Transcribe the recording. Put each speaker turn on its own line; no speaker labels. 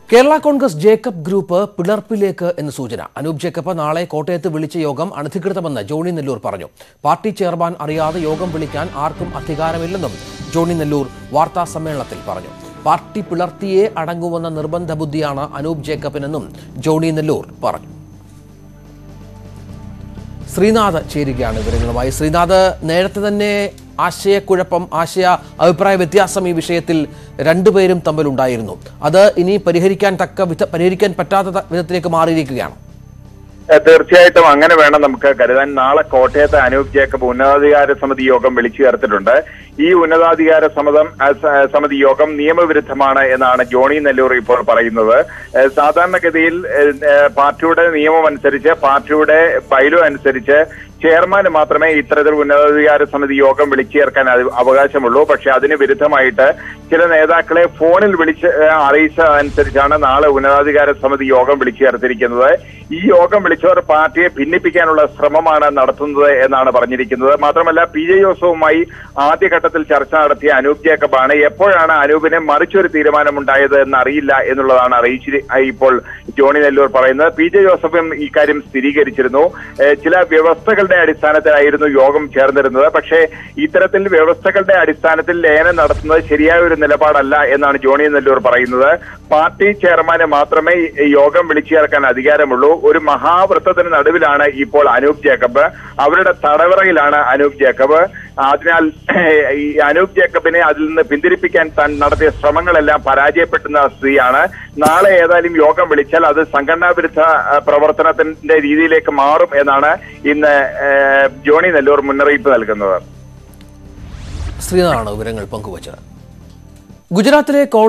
Kerala Congress Jacob group പിളർപ്പിലേക്ക് എന്ന് സൂചന അനൂപ് ജേക്കബ് നാളെ കോട്ടയത്ത് വിളിച്ച യോഗം അനധികൃതമെന്ന് ജോണി നെല്ലൂർ പറഞ്ഞു പാർട്ടി ചെയർമാൻ അറിയാതെ യോഗം വിളിക്കാൻ ആർക്കും അധികാരമില്ലെന്നും ജോണി നെല്ലൂർ വാർത്താ സമ്മേളനത്തിൽ പറഞ്ഞു പാർട്ടി പിളർത്തിയേ അടങ്ങുമെന്ന നിർബന്ധ ബുദ്ധിയാണ് അനൂപ് ജേക്കബിനെന്നും ജോണി നെല്ലൂർ പറഞ്ഞു ശ്രീനാഥ് ചേരുകയാണ് വിവരങ്ങളുമായി ശ്രീനാഥ് നേരത്തെ തന്നെ ആശയക്കുഴപ്പം ആശയ അഭിപ്രായ വ്യത്യാസം ഈ വിഷയത്തിൽ രണ്ടുപേരും തമ്മിലുണ്ടായിരുന്നു അത് ഇനി പരിഹരിക്കാൻ തക്ക വിധ പരിഹരിക്കാൻ പറ്റാത്ത ത- വിധത്തിലേക്ക് മാറിയിരിക്കുകയാണ്
ഏഹ് തീർച്ചയായിട്ടും അങ്ങനെ വേണം നമുക്ക് കരുതാൻ നാളെ കോട്ടയത്ത് അനൂപ് ജേക്കബ് ഉന്നതാധികാര സമിതി യോഗം വിളിച്ചു ചേർത്തിട്ടുണ്ട് ഈ ഉന്നതാധികാര സമതം അഹ് സ- സമിതി യോഗം നിയമവിരുദ്ധമാണ് എന്നാണ് ജോണി നെല്ലൂർ ഇപ്പോൾ പറയുന്നത് ഏഹ് സാധാരണഗതിയിൽ ഏഹ് ഏഹ് പാർട്ടിയുടെ നിയമം അനുസരിച്ച് പാർട്ടിയുടെ ബൈലോ അനുസരിച്ച് ചെയർമാന് മാത്രമേ ഇത്തരത്തിൽ ഉന്നതാധികാര സമിതി യോഗം വിളിച്ചു ചേർക്കാൻ അത് അവകാശമുള്ളൂ പക്ഷെ അതിന് വിരുദ്ധമായിട്ട് ചില നേതാക്കളെ ഫോണിൽ വിളിച്ച് ഏഹ് അറിയിച്ച അനുസരിച്ചാണ് നാളെ ഉന്നതാധികാര സമിതി യോഗം വിളിച്ചു ചേർത്തിരിക്കുന്നത് ഈ യോഗം വിളിച്ചവർ പാർട്ടിയെ ഭിന്നിപ്പിക്കാനുള്ള ശ്രമമാണ് നടത്തുന്നത് എന്നാണ് പറഞ്ഞിരിക്കുന്നത് മാത്രമല്ല പി ജെ ജോസഫുമായി ആദ്യഘട്ടത്തിൽ ചർച്ച നടത്തിയ അനൂപ് ജേക്കബാണ് എപ്പോഴാണ് അനൂപിന് മറിച്ചൊരു തീരുമാനമുണ്ടായത് എന്ന് അറിയില്ല എന്നുള്ളതാണ് അറിയിച്ചി ഇപ്പോൾ ജോണി നെല്ലൂർ പറയുന്നത് പി ജെ ജോസഫും ഇക്കാര്യം സ്ഥിരീകരിച്ചിരുന്നു ഏഹ് ചില വ്യവസ്ഥകളുടെ അടിസ്ഥാനത്തിലായിരുന്നു യോഗം ചേർന്നിരുന്നത് പക്ഷേ ഇത്തരത്തിൽ വ്യവസ്ഥകളുടെ അടിസ്ഥാനത്തിൽ ലയനം നടത്തുന്നത് ശരിയായ ഒരു നിലപാടല്ല എന്നാണ് ജോണി നെല്ലൂർ പറയുന്നത് പാർട്ടി ചെയർമാന് മാത്രമേ ഈ യോഗം വിളിച്ചു ചേർക്കാൻ അധികാരമുള്ളൂ ഒരു മഹാവൃത്തത്തിന് നടുവിലാണ് ഇപ്പോൾ അനൂപ് ജേക്കബ് അവരുടെ തടവറയിലാണ് അനൂപ് ജേക്കബ് അതിനാൽ ഈ അനൂപ് ജേക്കബിനെ അതിൽ നിന്ന് പിന്തിരിപ്പിക്കാൻ താൻ നടത്തിയ ശ്രമങ്ങളെല്ലാം പരാജയപ്പെട്ടുന്ന സ്ഥിതിയാണ് നാളെ ഏതായാലും യോഗം വിളിച്ചാൽ അത് സംഘടനാ വിരുദ്ധ ആ, പ്രവർത്തനത്തിന്റെ രീതിയിലേക്ക് മാറും എന്നാണ് ഇന്ന് ഏഹ്, ജോണി നെല്ലൂർ മുന്നറിയിപ്പ് നൽകുന്നത്
ശ്രീനാഥാണ് വിവരങ്ങൾ പങ്കുവച്ചത് ഗുജറാത്തിലെ കോൾ